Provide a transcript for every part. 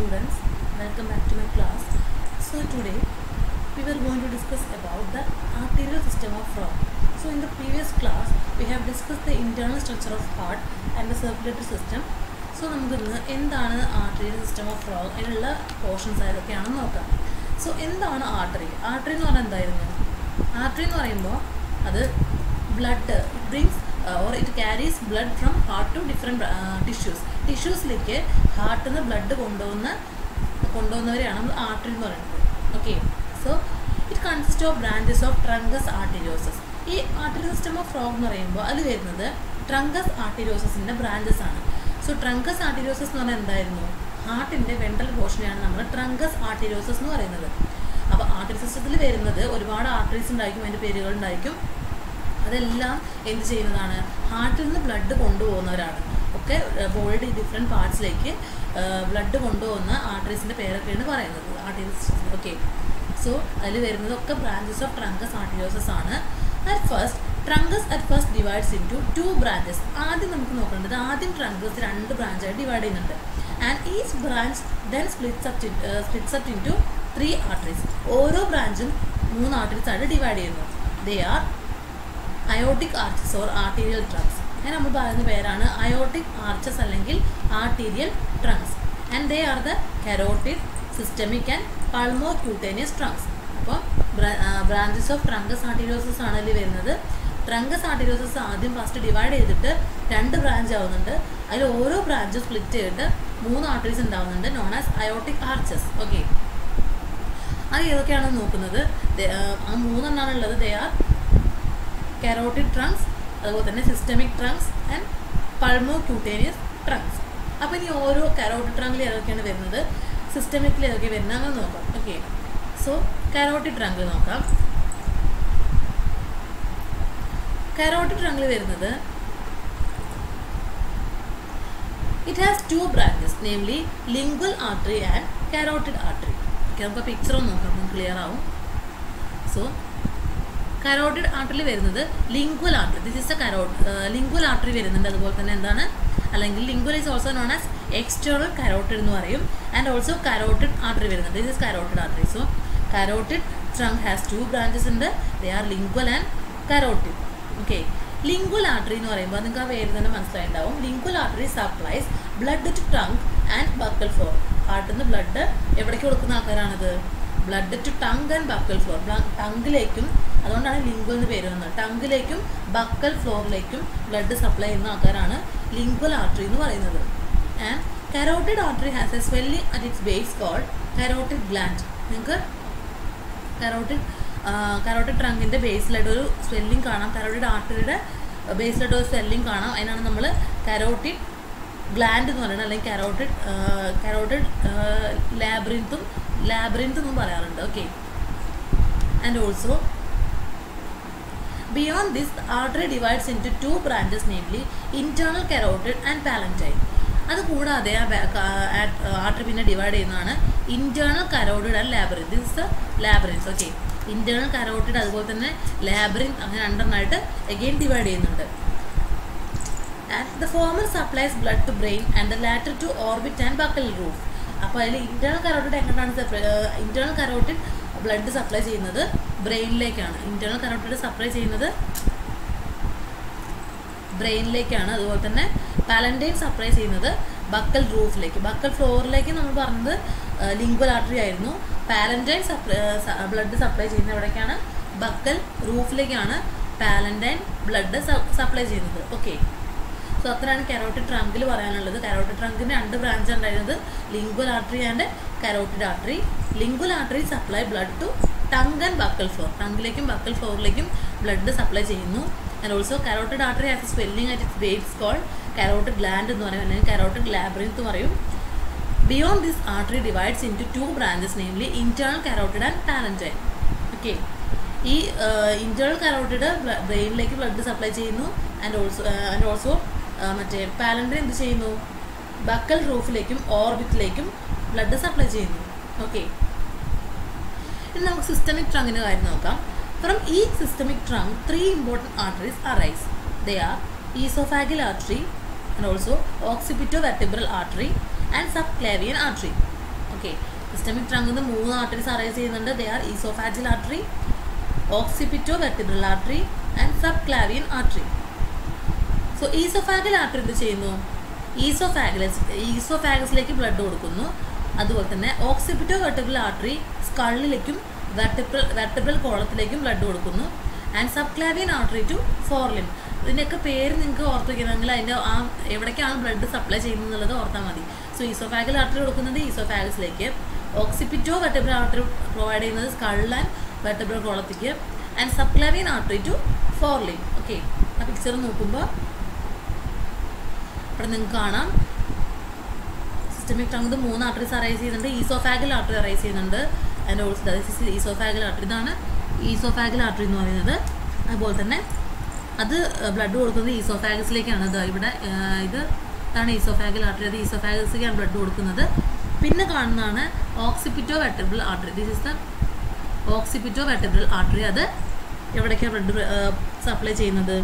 students welcome back to my class so today we were going to discuss about the arterial system of frog so in the previous class we have discussed the internal structure of heart and the circulatory system so നമുക്കിന്ന് എന്താണ് artery system of frog അതിനുള്ള portions ഏതൊക്കെയാണെന്ന് നോക്കാം so എന്താണ് artery artery എന്ന് പറഞ്ഞാൽ എന്തായിരുന്നു artery എന്ന് പറയുമ്പോൾ അത് blood it brings or it carries blood from heart to different tissues ടിഷ്യൂസിലേക്ക് ഹാർട്ടിൽ നിന്ന് ബ്ലഡ് കൊണ്ടുപോകുന്ന കൊണ്ടുപോകുന്നവരെയാണ് നമ്മൾ ആർട്ടറി എന്ന് പറയുന്നത് okay so it consist of branches of truncus arteriosus ഈ ആർട്ടറി സിസ്റ്റം ഓഫ് ഫ്രോഗ് എന്ന് പറയുമ്പോൾ അതിൽ വരുന്നത് ട്രങ്കസ് ആർട്ടിരിയോസസിൻ്റെ ബ്രാഞ്ചസ് ആണ് സോ ട്രങ്കസ് ആർട്ടിരിയോസസ് എന്ന് പറഞ്ഞാൽ എന്തായിരുന്നു ഹാർട്ടിൻ്റെ വെൻട്രൽ പോർഷനെയാണ് നമ്മൾ ട്രങ്കസ് ആർട്ടിരിയോസസ് എന്ന് പറയുന്നത് അപ്പോൾ ആർട്ടറി സിസ്റ്റത്തിൽ വരുന്നത് ഒരുപാട് ആർട്ടറീസ് ഉണ്ടായിരിക്കും അതിൻ്റെ പേരുകൾ ഉണ്ടായിരിക്കും അതെല്ലാം എന്ത് ചെയ്യുന്നതാണ് ഹാർട്ടിൽ നിന്ന് ബ്ലഡ് കൊണ്ടുപോകുന്നവരാണ് ഒക്കെ ബോഡിയുടെ ഡിഫറെൻറ്റ് പാർട്സിലേക്ക് ബ്ലഡ് കൊണ്ടുപോകുന്ന ആർട്ടറീസിൻ്റെ പേരൊക്കെയാണ് പറയുന്നത് ആർട്ടറീസ് ഓക്കെ സോ അതിൽ വരുന്നതൊക്കെ ബ്രാഞ്ചസ് ഓഫ് ട്രങ്കസ് ആർട്ടിരിയോസസ് ആണ് at first truncus at first divides into two branches ആദ്യം നമുക്ക് നോക്കേണ്ടത് ആദ്യം ട്രങ്കസ് രണ്ട് ബ്രാഞ്ചായിട്ട് ഡിവൈഡ് ചെയ്യുന്നുണ്ട് and each branch then splits up splits up into three arteries ഓരോ ബ്രാഞ്ചും മൂന്ന് ആർട്ടറീസ് ആയിട്ട് ഡിവൈഡ് ചെയ്യുന്നു they are aortic arches or arterial trunks അങ്ങനെ നമ്മൾ പറയുന്ന പേരാണ് അയോട്ടിക് ആർച്ചസ് അല്ലെങ്കിൽ arterial trunks and they are the carotid systemic and pulmo pulmocutaneous trunks അപ്പോൾ ബ്രാഞ്ചസ് ഓഫ് ട്രങ്കസ് ആർട്ടീരിയോസസ് ആണ് ഇതിൽ വരുന്നത് ട്രങ്കസ് ആർട്ടീരിയോസസ് ആദ്യം ഫസ്റ്റ് ഡിവൈഡ് ചെയ്തിട്ട് രണ്ട് ബ്രാഞ്ച് ആവുന്നുണ്ട് അതിൽ ഓരോ ബ്രാഞ്ചും സ്പ്ലിറ്റ് ചെയ്തിട്ട് മൂന്ന് ആർട്ടറീസ് ഉണ്ടാവുന്നുണ്ട് known as aortic arches okay അത് ഏതൊക്കെയാണെന്ന് നോക്കുന്നത് ആ മൂന്നെണ്ണമാണ് ഉള്ളത് ദേ ആർ കരോട്ടിഡ് ട്രങ്ക്സ് അതുപോലെ തന്നെ systemic trunks and pulmo pulmocutaneous trunks അപ്പോൾ ഇനി ഓരോ കരോട്ടിഡ് ട്രങ്കിൽ ഏതൊക്കെയാണ് വരുന്നത് സിസ്റ്റമിക്കിൽ ഏതൊക്കെ വരുന്നത് അങ്ങനെ നോക്കാം ഓക്കെ സോ കരോട്ടിഡ് ട്രങ്കിൽ നോക്കാം കരോട്ടിഡ് ട്രങ്കിൽ വരുന്നത് it has two branches namely lingual artery and carotid artery okay നമുക്ക് പിക്ചർ ഒന്ന് നോക്കാം നമുക്ക് ക്ലിയർ ആവും സോ കരോട്ടിഡ് ആർട്ടറിൽ വരുന്നത് lingual artery this is a carrot lingual artery വരുന്നുണ്ട് അതുപോലെ തന്നെ എന്താണ് അല്ലെങ്കിൽ lingual is also known as external carotid എന്ന് പറയും ആൻഡ് ഓൾസോ കരോട്ടിഡ് ആർട്ടറി വരുന്നുണ്ട് this is carotid artery so carotid trunk has two branches ഉണ്ട് they are lingual and carotid okay lingual artery എന്ന് പറയുമ്പോൾ നിങ്ങൾക്ക് ആ പേര് തന്നെ മനസ്സിലായിട്ടുണ്ടാവും lingual artery supplies blood to tongue and buccal floor ഹാർട്ടിൽ നിന്ന് ബ്ലഡ് എവിടേക്ക് കൊടുക്കുന്ന ആൾക്കാരാണിത് blood to tongue and buccal floor ടങ്കിലേക്കും അതുകൊണ്ടാണ് ലിംഗ്വൽ എന്ന് പേര് വന്നത് ടങ്കിലേക്കും ബക്കൽ ഫ്ലോറിലേക്കും ബ്ലഡ് സപ്ലൈ ചെയ്യുന്ന ആൾക്കാരാണ് ലിംഗ്വൽ ആർട്ടറി എന്ന് പറയുന്നത് and carotid artery has a swelling at its base called carotid gland നിങ്ങൾക്ക് കരോട്ടിഡ് കരോട്ടിഡ് ട്രങ്കിൻ്റെ ബേസിലായിട്ട് ഒരു സ്വെല്ലിംഗ് കാണാം കരോട്ടിഡ് ആർട്ടറിയുടെ ബേസിലായിട്ട് ഒരു സ്വെല്ലിംഗ് കാണാം അതിനാണ് നമ്മൾ കരോട്ടിഡ് ഗ്ലാൻഡ് എന്ന് പറയുന്നത് അല്ലെങ്കിൽ കരോട്ടിഡ് കരോട്ടിഡ് ലാബ്രിൻത്തും ലാബ്രിൻത്ത് എന്നും പറയാറുണ്ട് okay and also beyond this artery divides into two branches namely internal carotid and palatine അത് കൂടാതെ ആർട്ടറി പിന്നെ ഡിവൈഡ് ചെയ്യുന്നതാണ് internal carotid and labyrinth this labyrinths okay internal carotid അതുപോലെ തന്നെ ലാബറിൻ അങ്ങനെ രണ്ടെണ്ണമായിട്ട് എഗെയിൻ ഡിവൈഡ് ചെയ്യുന്നുണ്ട് and the former supplies blood to brain and the latter to orbit and buccal roof അപ്പോൾ അതിൽ ഇന്റേണൽ കരോട്ടിഡ് എങ്ങനെയാണ് ഇന്റേണൽ കരോട്ടിഡ് ബ്ലഡ് സപ്ലൈ ചെയ്യുന്നത് ബ്രെയിനിലേക്കാണ് ഇന്റേണൽ കരോട്ടിഡ് സപ്ലൈ ചെയ്യുന്നത് ബ്രെയിനിലേക്കാണ് അതുപോലെ തന്നെ പാലൻറ്റൈൻ സപ്ലൈ ചെയ്യുന്നത് ബക്കൽ റൂഫിലേക്ക് ബക്കൽ ഫ്ലോറിലേക്ക് നമ്മൾ പറഞ്ഞത് ലിംഗ്വൽ ആർട്ടറി ആയിരുന്നു പാലൻറ്റൈൻ സപ്ലൈ ബ്ലഡ് സപ്ലൈ ചെയ്യുന്നത് എവിടേക്കാണ് ബക്കൽ റൂഫിലേക്കാണ് പാലൻറ്റൈൻ ബ്ലഡ് സപ്ലൈ ചെയ്യുന്നത് ഓക്കെ സോ അത്രയാണ് കരോട്ടിഡ് ട്രങ്കിൽ പറയാനുള്ളത് കരോട്ടിഡ് ട്രങ്കിന് രണ്ട് ബ്രാഞ്ച് ഉണ്ടായിരുന്നത് lingual artery and carotid artery lingual artery supply blood to tongue and buccal floor ടങ്ങിലേക്കും ബക്കൽ ഫ്ലോറിലേക്കും ബ്ലഡ് സപ്ലൈ ചെയ്യുന്നു and also carotid artery has swelling at its base call carotid gland എന്ന് പറയും അല്ലെങ്കിൽ carotid labyrinth എന്ന് പറയും beyond this artery divides into two branches namely internal carotid and palatine okay ഈ internal carotid ബ്രെയിനിലേക്ക് blood supply ചെയ്യുന്നു and also and also മറ്റേ palatine എന്ത് ചെയ്യുന്നു ബക്കൽ റൂഫിലേക്കും ഓർബിറ്റിലേക്കും ബ്ലഡ് സപ്ലൈ ചെയ്യുന്നു ഓക്കെ ഇനി നമുക്ക് സിസ്റ്റമിക് ട്രങ്കിൻ്റെ കാര്യം നോക്കാം ഫ്രം ഈ systemic trunk three important arteries arise they are oesophageal artery and also occipito vertebral artery and subclavian artery okay systemic ട്രങ്കിൽ നിന്ന് മൂന്ന് ആർട്ടറീസ് അറേഞ്ച് ചെയ്യുന്നുണ്ട് they are oesophageal artery occipito vertebral artery and subclavian artery so oesophageal artery എന്ത് ചെയ്യുന്നു ഈസോഫാഗലസ് ഈസോഫാഗസിലേക്ക് blood കൊടുക്കുന്നു അതുപോലെ തന്നെ ഓക്സിപിറ്റോ വെർട്ടിബ്രൽ ആർട്ടറി സ്കള്ളിലേക്കും വെർട്ടിബ്രൽ വെർട്ടിബ്രൽ കോളത്തിലേക്കും ബ്ലഡ് കൊടുക്കുന്നു and subclavian artery to forelimb ഇതിൻ്റെയൊക്കെ പേര് നിങ്ങൾക്ക് ഓർത്ത് വയ്ക്കണമെങ്കിൽ അതിൻ്റെ ആ എവിടേക്കാണ് ബ്ലഡ് സപ്ലൈ ചെയ്യുന്നത് എന്നുള്ളത് ഓർത്താൽ മതി സോ ഈസോഫാഗൽ ആർട്ടറി കൊടുക്കുന്നത് ഈസോഫാഗസിലേക്ക് ഓക്സിപിറ്റോ വെർട്ടിബ്രൽ ആർട്ടറി പ്രൊവൈഡ് ചെയ്യുന്നത് സ്കൾ ആൻഡ് വെർട്ടിബ്രൽ കോളത്തിലേക്ക് and subclavian artery to forelimb okay ആ പിക്ചർ നോക്കുമ്പോൾ ഇവിടെ നിങ്ങൾക്ക് കാണാം സിസ്റ്റമിക് ടങ് മൂന്ന് ആർട്ടറീസ് അറൈസ് ചെയ്യുന്നുണ്ട് ഈസോഫാഗൽ ആർട്ടറി അറൈസ് ചെയ്യുന്നുണ്ട് അതിൻ്റെ ഓൾസോ ഈസോഫാഗൽ ആർട്ടറി ഇതാണ് ഈസോഫാഗൽ ആർട്ടറി എന്ന് പറയുന്നത് അതുപോലെ തന്നെ അത് ബ്ലഡ് കൊടുക്കുന്നത് ഈസോഫാഗസിലേക്കാണ് ഇത് ഇവിടെ ആ, ഇത് ഇതാണ് ഈസോഫാഗൽ ആർട്ടറി അത് ഈസോഫാഗസിലേക്കാണ് ബ്ലഡ് കൊടുക്കുന്നത് പിന്നെ കാണുന്നതാണ് occipito vertebral artery this is the occipito vertebral artery അത് എവിടേക്കാണ് ബ്ലഡ് സപ്ലൈ ചെയ്യുന്നത്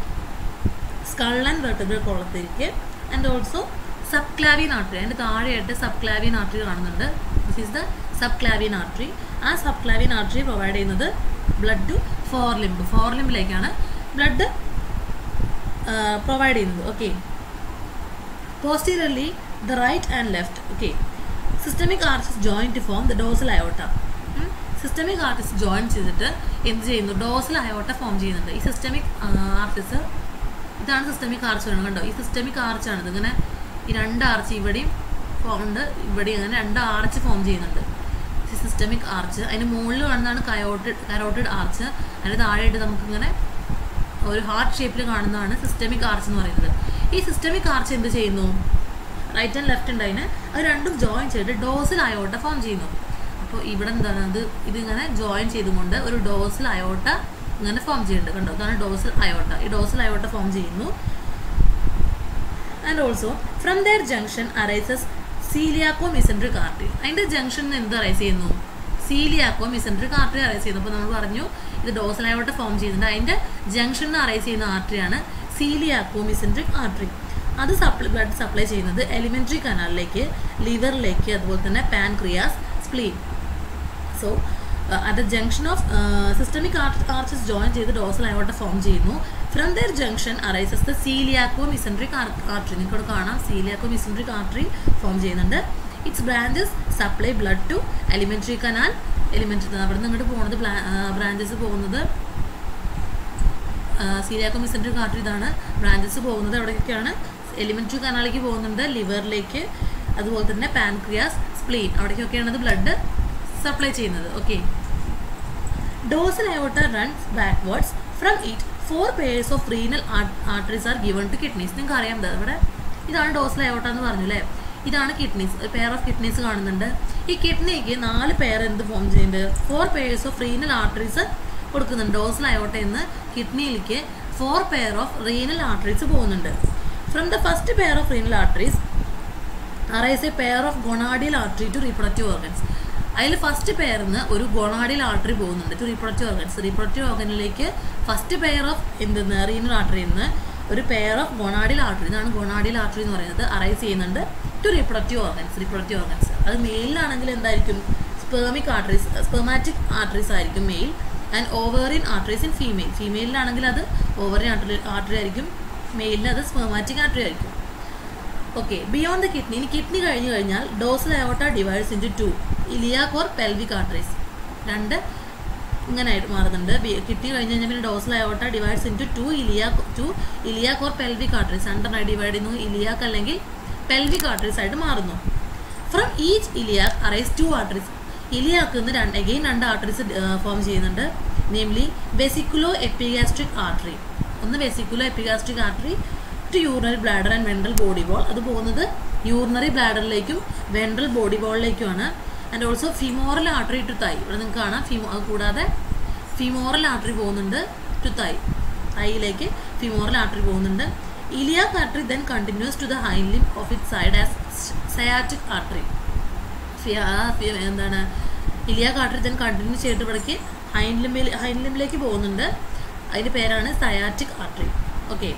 സ്കൾ ആൻഡ് വെർട്ടിബ്രൽ കോളത്തിലേക്ക് and also subclavian artery അതിൻ്റെ താഴെയായിട്ട് സബ് ക്ലാവിയൻ ആർട്ടറി കാണുന്നുണ്ട് this is the subclavian artery ആ സബ് ക്ലാവിയൻ ആർട്ടറി പ്രൊവൈഡ് ചെയ്യുന്നത് blood to forelimb ഫോർ ലിംബിലേക്കാണ് ബ്ലഡ് പ്രൊവൈഡ് ചെയ്യുന്നത് okay posteriorly the right and left okay systemic arches join to form the dorsal aorta systemic arches join ചെയ്തിട്ട് എന്ത് ചെയ്യുന്നു dorsal aorta form ചെയ്യുന്നുണ്ട് ഈ systemic ആർട്ടിസ് ഇതാണ് സിസ്റ്റമിക് ആർച്ച് വരുന്നത് കണ്ടോ ഈ സിസ്റ്റമിക് ആർച്ചാണ് ഇത് ഇങ്ങനെ ഈ രണ്ട് ആർച്ച് ഇവിടെയും ഫോം ഉണ്ട് ഇവിടെയും അങ്ങനെ രണ്ട് ആർച്ച് ഫോം ചെയ്യുന്നുണ്ട് സിസ്റ്റമിക് ആർച്ച് അതിന് മുകളിൽ കാണുന്നതാണ് കയോട്ടിഡ് കരോട്ടിഡ് ആർച്ച് അതിന് താഴെയായിട്ട് നമുക്കിങ്ങനെ ഒരു ഹാർട്ട് ഷേപ്പിൽ കാണുന്നതാണ് സിസ്റ്റമിക് ആർച്ച് എന്ന് പറയുന്നത് ഈ സിസ്റ്റമിക് ആർച്ച് എന്ത് ചെയ്യുന്നു റൈറ്റ് ആൻഡ് ലെഫ്റ്റ് ഉണ്ട് അതിന് അത് രണ്ടും ജോയിൻ ചെയ്തിട്ട് ഡോസിൽ അയോട്ട ഫോം ചെയ്യുന്നു അപ്പോൾ ഇവിടെ എന്താണ് അത് ഇതിങ്ങനെ ജോയിൻ ചെയ്തുകൊണ്ട് ഒരു ഡോസിൽ അയോട്ട ഇങ്ങനെ ഫോം ചെയ്യുന്നുണ്ട് കണ്ടോ ഇതാണ് ഡോസിൽ അയോട്ട ഈ ഡോസിൽ അയോട്ട ഫോം ചെയ്യുന്നു and also from their junction arises coeliaco mesenteric artery അതിൻ്റെ ജംഗ്ഷനിൽ എന്ത് അറൈസ് ചെയ്യുന്നു സീലിയാക്കോ മിസെൻട്രിക് ആർട്ടറി അറൈസ് ചെയ്യുന്നു അപ്പോൾ നമ്മൾ പറഞ്ഞു ഇത് ഡോസലായോട്ട് ഫോം ചെയ്യുന്നുണ്ട് അതിൻ്റെ ജംഗ്ഷനിൽ അറൈസ് ചെയ്യുന്ന ആർട്ടറിയാണ് സീലിയാക്കോ മിസെൻട്രിക് ആർട്ടറി അത് സപ്ലൈ ബ്ലഡ് സപ്ലൈ ചെയ്യുന്നത് എലിമെൻ്ററി കനാലിലേക്ക് ലിവറിലേക്ക് അതുപോലെ തന്നെ pancreas spleen so at the junction of systemic arches join ചെയ്ത് ഡോസൽ അയോട്ട ഫോം ചെയ്യുന്നു from their junction arises the coeliaco mesenteric artery നിങ്ങൾക്ക് കാണാം സീലിയാക്കോ മിസെൻട്രിക് ആർട്ടറി ഫോം ചെയ്യുന്നുണ്ട് its branches supply blood to alimentary canal alimentary അവിടെ നിന്ന് ഇങ്ങോട്ട് പോകുന്നത് branches പോകുന്നത് സീലിയാക്കോ മിസെൻട്രിക് ആർട്ടറി ഇതാണ് ബ്രാഞ്ചസ് പോകുന്നത് എവിടേക്കാണ് എലിമെൻ്ററി കനാലിലേക്ക് പോകുന്നുണ്ട് ലിവറിലേക്ക് അതുപോലെ തന്നെ പാൻക്രിയാസ് സ്പ്ലീൻ അവിടേക്കൊക്കെയാണ് ഇത് ബ്ലഡ് സപ്ലൈ ചെയ്യുന്നത് okay dorsal aorta runs backwards from it four pairs of renal arteries are given to kidneys നിങ്ങൾക്ക് അറിയാം ദാ ഇവിടെ ഇതാണ് ഡോസൽ അയോട്ട എന്ന് പറഞ്ഞു അല്ലേ ഇതാണ് കിഡ്നീസ് ഒരു പെയർ ഓഫ് കിഡ്നീസ് കാണുന്നുണ്ട് ഈ കിഡ്നിക്ക് നാല് പേർ എന്ത് ഫോം ചെയ്യുന്നുണ്ട് four pairs of renal arteries കൊടുക്കുന്നുണ്ട് ഡോസൽ അയോട്ട എന്ന് കിഡ്നിയിലേക്ക് four pair of renal arteries പോകുന്നുണ്ട് from the first pair of renal arteries arise a pair of gonadal artery to reproductive organs അതിൽ ഫസ്റ്റ് പെയറിന്ന് ഒരു ഗൊണാഡിയൽ ആർട്ടറി പോകുന്നുണ്ട് to reproductive organs reproductive ഓർഗനിലേക്ക് first pair of എന്തെന്ന് renal ആർട്ടറിയിൽ നിന്ന് ഒരു പെയർ ഓഫ് ഗൊണാഡിയൽ ആർട്ടറി ഇതാണ് ഗൊണാഡിയൽ ആർട്ടറി എന്ന് പറയുന്നത് അറൈസ് ചെയ്യുന്നുണ്ട് to reproductive organs reproductive organs അത് മെയിലാണെങ്കിൽ എന്തായിരിക്കും സ്പെർമിക് ആർട്ടറീസ് സ്പെർമാറ്റിക് ആർട്ടറീസ് ആയിരിക്കും male and ovarian arteries in female ഫീമെയിലാണെങ്കിൽ അത് ഓവറിൻ ആർട്ടറി ആർട്ടറി ആയിരിക്കും മെയിലിന് അത് സ്പെർമാറ്റിക് ആർട്ടറി ആയിരിക്കും ഓക്കെ ബിയോണ്ട് ദ കിഡ്നി ഇനി കിഡ്നി കഴിഞ്ഞു കഴിഞ്ഞാൽ dorsal aorta divides into two iliac or pelvic arteries രണ്ട് ഇങ്ങനെ ആയിട്ട് മാറുന്നുണ്ട് കിഡ്നി കഴിഞ്ഞ് കഴിഞ്ഞാൽ പിന്നെ dorsal aorta divides into two iliac two iliac or pelvic arteries രണ്ടെണ്ണമായി ഡിവൈഡ് ചെയ്യുന്നു ഇലിയാക് അല്ലെങ്കിൽ പെൽവിക് ആർട്ടറീസ് ആയിട്ട് മാറുന്നു from each iliac arise two arteries iliac നിന്ന് രണ്ട് അഗെയിൻ രണ്ട് ആർട്ടറീസ് ഫോം ചെയ്യുന്നുണ്ട് നെയിംലി വെസിക്കുലോ എപ്പിഗാസ്ട്രിക് ആർട്ടറി ഒന്ന് vesiculo epigastric artery to urinary bladder and ventral body wall അത് പോകുന്നത് യൂറിനറി ബ്ലാഡറിലേക്കും വെൻട്രൽ ബോഡി ബോളിലേക്കുമാണ് and also femoral artery to thigh ഇവിടെ നിങ്ങൾക്ക് കാണാം ഫിമോ അത് കൂടാതെ ഫിമോറൽ ആർട്ടറി പോകുന്നുണ്ട് ടു തൈ തൈയിലേക്ക് ഫിമോറൽ ആർട്ടറി പോകുന്നുണ്ട് iliac artery then continues to the hind limb of it side as sciatic artery എന്താണ് ഇലിയാക് ആർട്ടറി ദെൻ കണ്ടിന്യൂ ചെയ്തിട്ട് ഇവിടേക്ക് ഹൈൻ ലിമ്മിൽ ഹൈൻ ലിമ്മിലേക്ക് പോകുന്നുണ്ട് അതിൻ്റെ പേരാണ് സയാറ്റിക് ആർട്ടറി ഓക്കെ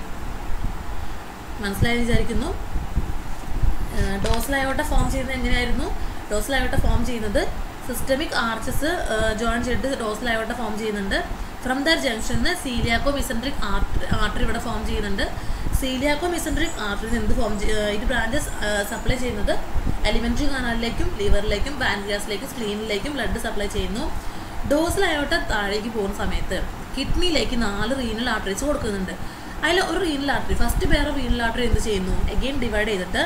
മനസ്സിലായി വിചാരിക്കുന്നു ഡോസലായോട്ട ഫോം ചെയ്യുന്നത് എങ്ങനെയായിരുന്നു ഡോസൽ അയോട്ട ഫോം ചെയ്യുന്നത് സിസ്റ്റമിക് ആർച്ചസ് ജോയിൻ ചെയ്തിട്ട് ഡോസൽ അയോട്ട ഫോം ചെയ്യുന്നുണ്ട് ഫ്രം ദർ ജംഗ്ഷനിൽ സീലിയാക്കോ മിസൻട്രിക് ആർട്ടറി ആർട്ടറി ഇവിടെ ഫോം ചെയ്യുന്നുണ്ട് സീലിയാക്കോ മിസൻട്രിക് ആർട്ടറിയിൽ എന്ത് ഫോം ഇത് ബ്രാഞ്ചസ് സപ്ലൈ ചെയ്യുന്നത് എലിമെൻ്ററി കനാലിലേക്കും ലിവറിലേക്കും പാൻക്രിയാസിലേക്കും സ്ക്ലീനിലേക്കും ബ്ലഡ് സപ്ലൈ ചെയ്യുന്നു ഡോസൽ അയോട്ട താഴേക്ക് പോകുന്ന സമയത്ത് കിഡ്നിയിലേക്ക് നാല് റീനൽ ആർട്ടറീസ് കൊടുക്കുന്നുണ്ട് അതിൽ ഒരു renal artery first pair renal artery എന്ത് ചെയ്യുന്നു എഗെയിൻ ഡിവൈഡ് ചെയ്തിട്ട്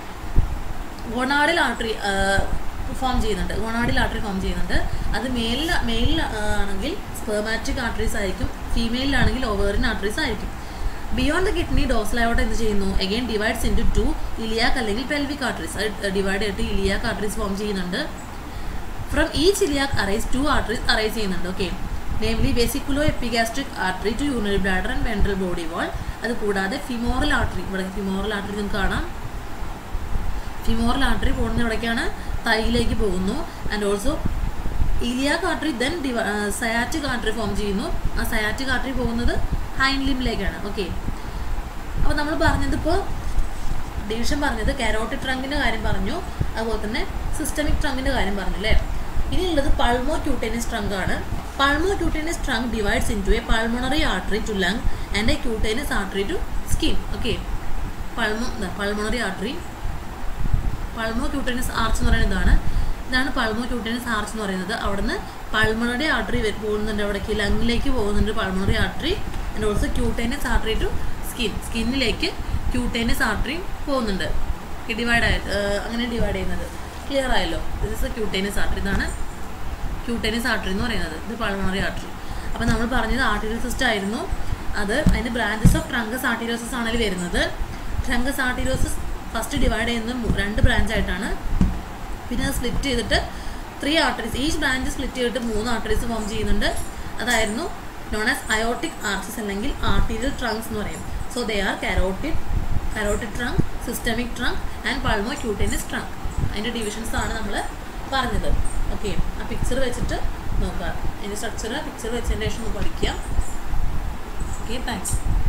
ഗൊണാഡിൽ ആർട്ടറി ഫോം ചെയ്യുന്നുണ്ട് ഗൊണാഡിൽ ആർട്ടറി ഫോം ചെയ്യുന്നുണ്ട് അത് മെയിലിൽ മെയിലിൽ ആണെങ്കിൽ സ്പെർമാറ്റിക് ആർട്ടറീസ് ആയിരിക്കും ഫീമെയിലാണെങ്കിൽ ഓവേറിൻ ആർട്ടറീസ് ആയിരിക്കും ബിയോണ്ട് ദ കിഡ്നി ഡോസലയോടെ എന്ത് ചെയ്യുന്നു again divides into two iliac അല്ലെങ്കിൽ പെൽവിക് ആർട്ടറീസ് ഡിവൈഡ് ചെയ്തിട്ട് ഇലിയാക്ക് ആർട്ടറീസ് ഫോം ചെയ്യുന്നുണ്ട് from each iliac arise two arteries arise ചെയ്യുന്നുണ്ട് okay namely vesiculo epigastric artery to urinary bladder and ventral body wall അത് കൂടാതെ femoral artery ഇവിടെ femoral artery നിങ്ങൾക്ക് കാണാം femoral artery പോകുന്നത് എവിടേക്കാണ് തൈയിലേക്ക് പോകുന്നു and also iliac artery then ഡിവ സയാറ്റിക് ആർട്ടറി ഫോം ചെയ്യുന്നു ആ സയാറ്റിക് ആർട്ടറി പോകുന്നത് ഹൈൻ ലിംബിലേക്കാണ് ഓക്കെ അപ്പോൾ നമ്മൾ പറഞ്ഞത് ഇപ്പോൾ ഡിവിഷൻ പറഞ്ഞത് കാരോട്ടിക് ട്രങ്കിൻ്റെ കാര്യം പറഞ്ഞു അതുപോലെ തന്നെ സിസ്റ്റമിക് ട്രങ്കിൻ്റെ കാര്യം പറഞ്ഞു അല്ലേ ഇനിയുള്ളത് പൾമോ ക്യൂട്ടേനിയസ് ട്രങ്ക് ആണ് pulmo cutaneous trunk divides into a pulmonary artery to lung and a cutaneous artery to skin okay pulmo pulmonary artery pulmo cutaneous arch എന്ന് പറയുന്നത് ഇതാണ് ഇതാണ് പൾമോ ക്യൂട്ടേനിയസ് ആർച്ച് എന്ന് പറയുന്നത് അവിടുന്ന് പൾമണറി ആർട്ടറി പോകുന്നുണ്ട് അവിടേക്ക് ലങ്ങിലേക്ക് പോകുന്നുണ്ട് pulmonary artery and also cutaneous artery to skin സ്കിന്നിലേക്ക് ക്യൂട്ടേനിയസ് ആർട്ടറി പോകുന്നുണ്ട് ഡിവൈഡ് ആയി അങ്ങനെ ഡിവൈഡ് ചെയ്യുന്നത് ക്ലിയർ ആയല്ലോ this is a cutaneous artery ഇതാണ് ക്യൂട്ടേനിയസ് ആർട്ടറി എന്ന് പറയുന്നത് ഇത് പൾമണറി ആർട്ടറി അപ്പോൾ നമ്മൾ പറഞ്ഞത് ആർട്ടീരിയൽ സിസ്റ്റം ആയിരുന്നു അത് അതിൻ്റെ ബ്രാഞ്ചസ് ഓഫ് ട്രങ്കസ് ആർട്ടീരിയോസസ് ആണെങ്കിൽ വരുന്നത് ട്രങ്കസ് ആർട്ടീരിയോസസ് ഫസ്റ്റ് ഡിവൈഡ് ചെയ്യുന്നത് രണ്ട് ബ്രാഞ്ച് ആയിട്ടാണ് പിന്നെ അത് സ്പ്ലിറ്റ് ചെയ്തിട്ട് three arteries each branch split ചെയ്തിട്ട് മൂന്ന് ആർട്ടറീസ് ഫോം ചെയ്യുന്നുണ്ട് അതായിരുന്നു നോൺ ആസ് അയോട്ടിക് ആർച്ചസ് അല്ലെങ്കിൽ ആർട്ടീരിയൽ ട്രങ്ക്സ് എന്ന് പറയും so they are carotid carotid trunk systemic trunk and pulmo cutaneous trunk അതിൻ്റെ ഡിവിഷൻസ് ആണ് നമ്മൾ പറഞ്ഞത് ഓക്കെ ആ പിക്ചർ വെച്ചിട്ട് നോക്കുക അതിൻ്റെ സ്ട്രക്ചർ പിക്ചർ വെച്ചതിന് ശേഷം ഒന്ന് പഠിക്കുക ഓക്കെ താങ്ക്സ്